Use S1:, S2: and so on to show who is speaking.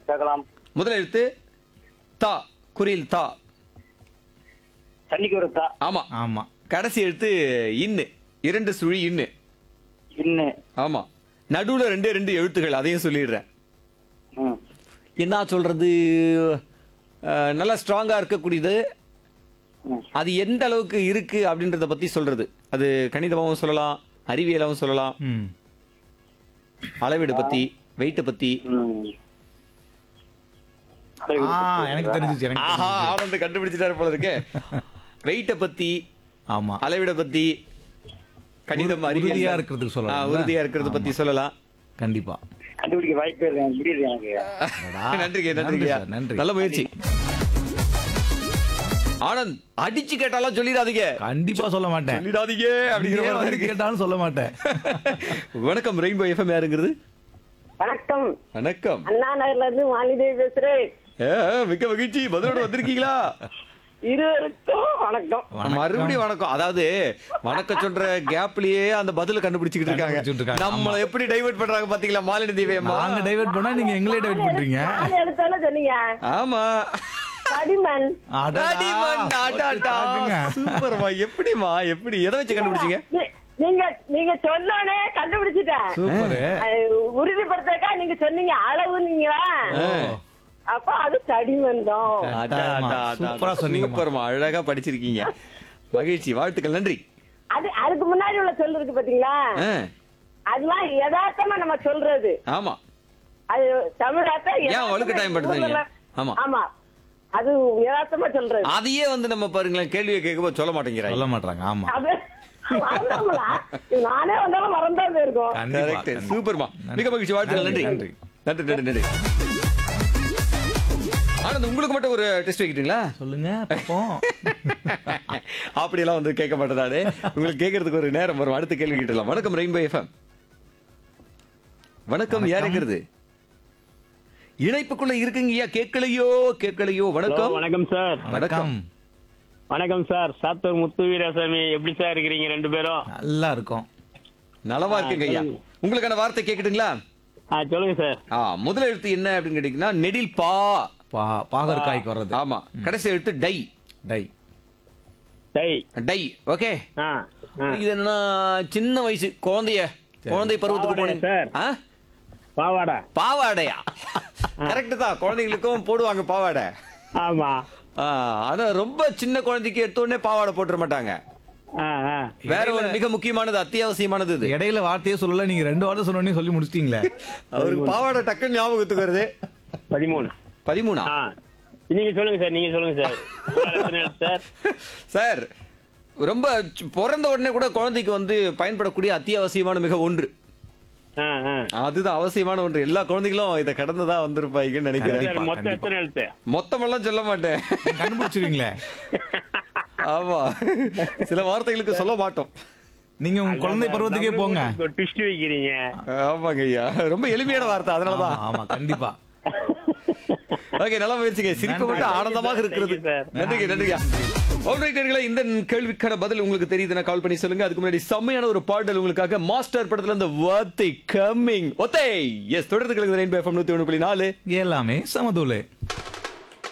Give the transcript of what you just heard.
S1: கேட்கலாம்
S2: முதல் எழுத்து தா குறியில் தா
S1: தண்ணிக்கு ஒரு தா
S2: ஆமா
S3: ஆமா
S2: கடைசி எழுத்து இன்னு இரண்டு சுழி இன்னு
S1: இன்னு
S2: ஆமா நடுவுல ரெண்டே ரெண்டு எழுத்துகள் அதையும் சொல்லிடுறேன்
S1: ம்.
S2: என்ன சொல்றது அஹ், நல்லா ஸ்ட்ராங்கா இருக்கக்கூடியது
S1: ம்.
S2: அது எந்த அளவுக்கு இருக்கு அப்படின்றத பத்தி சொல்றது அது கணிதமாவும் சொல்லலாம் அறிவியலாவும் சொல்லலாம்
S3: ம்
S2: அளவீடு பத்தி வெயிட்ட பத்தி
S1: ம்.
S3: ஆ எனக்கு தெரிஞ்சிச்சு எனக்கு
S2: ஆஹா
S3: தெரிஞ்சிச்சு.
S2: ஆனந்த் கண்டுபிடிச்சிட்டாரு போல இருக்கு வெயிட்ட பத்தி
S3: ஆமா
S2: அளவிட பத்தி கணிதம்
S3: உறு-
S2: அறிவியல்
S3: உறுதியா இருக்கிறதுக்கு சொல்லலாம்
S2: ஆ, உறுதியா இருக்கிறத பத்தி சொல்லலாம்
S3: கண்டிப்பா
S1: கண்டுபிடிக்க வாய்ப்பே இல்லை எனக்கு முடியுது எனக்கு
S2: நன்றிங்க
S3: நன்றி
S2: நன்றிங்க
S3: சார், நன்றி.
S2: நல்ல முயற்சி ஆனந்த் அடிச்சு கேட்டாலும் சொல்லிடாதீங்க
S3: கண்டிப்பா சொல்ல மாட்டேன்
S2: சொல்லிடாதீங்க அப்படிங்கிற
S3: நீங்க
S2: மாதிரி
S3: வந்து
S2: இருக்கு
S3: கேட்டாலும் சொல்ல மாட்டேன்
S2: வணக்கம் ரெயின்போ எஃப்எம் யாருங்கிறது
S4: வணக்கம்
S2: வணக்கம்
S4: அண்ணா நகர்ல இருந்து வாணிதேவி பேசுறேன்
S2: ஏ, மிக்க மகிழ்ச்சி பதிலோட வந்திருக்கீங்களா
S4: இருவருக்கும் வணக்கம்
S2: மறுபடியும் வணக்கம் அதாவது வணக்கம் சொல்ற கேப்லயே அந்த பதில கண்டுபிடிச்சிட்டு இருக்காங்க
S3: கண்டுபிடிச்சிட்டு இருக்காங்க,
S2: நம்மள எப்படி டைவர்ட் பண்றாங்க பாத்தீங்களா மாலினி தேவியம்மா
S3: நாங்க டைவர்ட் பண்ணா நீங்க எங்களே டைவர்ட் பண்றீங்க
S4: நாலு எடுத்தாலும் சொன்னீங்க
S2: ஆமா
S4: தடிமன்
S3: அடடா.
S2: அடிமன், அடாடா.
S3: பாருங்க.
S2: சூப்பர்மா எப்படிமா எப்படி எதை வச்சு கண்டுபிடிச்சீங்க
S4: நீ- நீங்க நீங்க சொன்னோனே கண்டுபிடிச்சிட்டேன்
S3: சூப்பரு
S4: அது உறுதிப்படுத்தக்கா நீங்க சொன்னீங்க அளவுன்னீங்களா அப்ப அது தடிமன் தான்
S2: அடா, அடா, அடா.
S3: சூப்பரா சொன்னீங்கம்மா.
S2: சூப்பர்மா அழகா படிச்சிருக்கீங்க மகிழ்ச்சி வாழ்த்துக்கள் நன்றி
S4: அது அதுக்கு முன்னாடி உள்ள சொல்லு இருக்கு பாத்தீங்களா
S2: ஆ,
S4: அதெல்லாம் யதார்த்தமா நம்ம சொல்றது
S2: ஆமா
S4: அது தமிழாத்த
S2: ஏன் வலுக்கட்டாயம் படுத்துறீங்க? ஆமா.
S4: ஆமா அது யதார்த்தமா சொல்றது
S2: அதையே வந்து நம்ம பாருங்களேன் கேள்வியை கேட்கும்போது சொல்ல மாட்டேங்கிறாங்க
S3: சொல்ல மாட்டாங்க ஆமா
S4: அது மறந்தோம்ல. நானே வந்தாலும் மறந்தா போயிருக்கோம்
S3: கண்டிப்பா,
S2: கரெக்ட்
S3: கண்டிப்பா.
S2: சூப்பர்மா மிக மகிழ்ச்சி வாழ்த்துக்கள் நன்றி
S3: நன்றி,
S2: நன்றி நன்றி நன்றி ஆனந்த் உங்களுக்கு மட்டும் ஒரு டெஸ்ட் வைக்கிட்டீங்களா
S3: சொல்லுங்க பாப்போம்
S2: அப்படியெல்லாம் வந்து கேட்க மாட்டேதானே உங்களுக்கு கேட்கறதுக்கு ஒரு நேரம் வரும் அடுத்த கேள்வி கேட்டலாம் வணக்கம் ரெயின்போ எஃப்எம் வணக்கம் யார் இருக்கிறது இணைப்புக்குள்ள இருக்குங்கய்யா கேட்கலையோ கேட்கலையோ வணக்கம்
S1: வணக்கம் சார்
S3: வணக்கம்
S1: வணக்கம் சார் சாத்தூர் முத்து வீராசாமி எப்படி சார் இருக்கிறீங்க ரெண்டு பேரும்
S3: நல்லா இருக்கும்
S2: நலமா இருக்குங்க ஐயா உங்களுக்கான வார்த்தை கேட்கட்டுங்களா
S1: ஆ சொல்லுங்க சார்
S2: ஆ முதல் எழுத்து என்ன அப்படின்னு கேட்டீங்கன்னா நெடில் பா
S3: பா பாகற்காய்க்கு வர்றது
S2: ஆமா கடைசி எழுத்து டை
S3: டை
S1: டை
S2: டை ஓகே
S1: ஆ ஆ.
S2: இது என்னன்னா சின்ன வயசு குழந்தைய குழந்தை பருவத்துக்கு
S1: பாவாடை
S2: போனேன்
S1: சார்.
S2: ஆ?
S1: பாவாடா
S2: பாவாடையா கரெக்ட் தான் குழந்தைங்களுக்கும் போடுவாங்க பாவாடை
S1: ஆமா
S2: ஆ, ஆனா ரொம்ப சின்ன குழந்தைக்கு எடுத்த உடனே பாவாடை போட்டுற மாட்டாங்க
S1: ஆ ஆ
S2: வேற ஒரு மிக முக்கியமானது அத்தியாவசியமானது இது
S3: இடையில வார்த்தையே சொல்லல நீங்க ரெண்டு வார்த்தை சொன்னோடனே சொல்லி முடிச்சிட்டீங்களே
S2: அவருக்கு பாவாடை டக்குன்னு ஞாபகத்துக்கு வருது
S1: பதிமூணு
S2: பதிமூணா
S1: ஆ நீங்க சொல்லுங்க சார் நீங்க சொல்லுங்க சார் எத்தனை எழுத்து சார்
S2: சார் ரொம்ப சி- பிறந்த உடனே கூட குழந்தைக்கு வந்து பயன்படக்கூடிய அத்தியாவசியமான மிக ஒன்று
S1: ஆ ஆ
S2: அதுதான் அவசியமான ஒன்று எல்லா குழந்தைகளும் இதை கடந்துதான் வந்திருப்பாங்கன்னு நினைக்கிறேன்
S1: சார் மொத்தம் எத்தனை எழுத்து
S2: மொத்தமெல்லாம் சொல்ல மாட்டேன்
S3: கண்டுபிடிச்சிருவீங்களே
S2: ஆமா சில வார்த்தைகளுக்கு சொல்ல மாட்டோம்
S3: நீங்க உங்க குழந்தை பருவத்துக்கே போங்க
S1: ட்விஸ்ட் வைக்கிறீங்க
S2: ஆமாங்க ஐயா ரொம்ப எளிமையான வார்த்தை அதனாலதான்
S3: ஆமா, ஆமா கண்டிப்பா
S2: ஓகே நல்ல முயற்சிங்க சிரிப்பு மட்டும் ஆனந்தமாக இருக்கிறது
S1: Thank you, sir.
S2: நன்றிங்க நன்றிங்க ஆல்ரைட்டர்களே இந்த கேள்விக்கான பதில் உங்களுக்கு தெரியுதுன்னா கால் பண்ணி சொல்லுங்க அதுக்கு முன்னாடி செம்மையான ஒரு பாடல் உங்களுக்காக மாஸ்டர் படத்துல இந்த வார்த்தை கம்மிங் ஒத்தை எஸ் தொடர்ந்து கிழக்கு ரெயின்போ எஃப்எம் நூத்தி ஒன்று புள்ளி நாலு
S3: எல்லாமே சமதூளு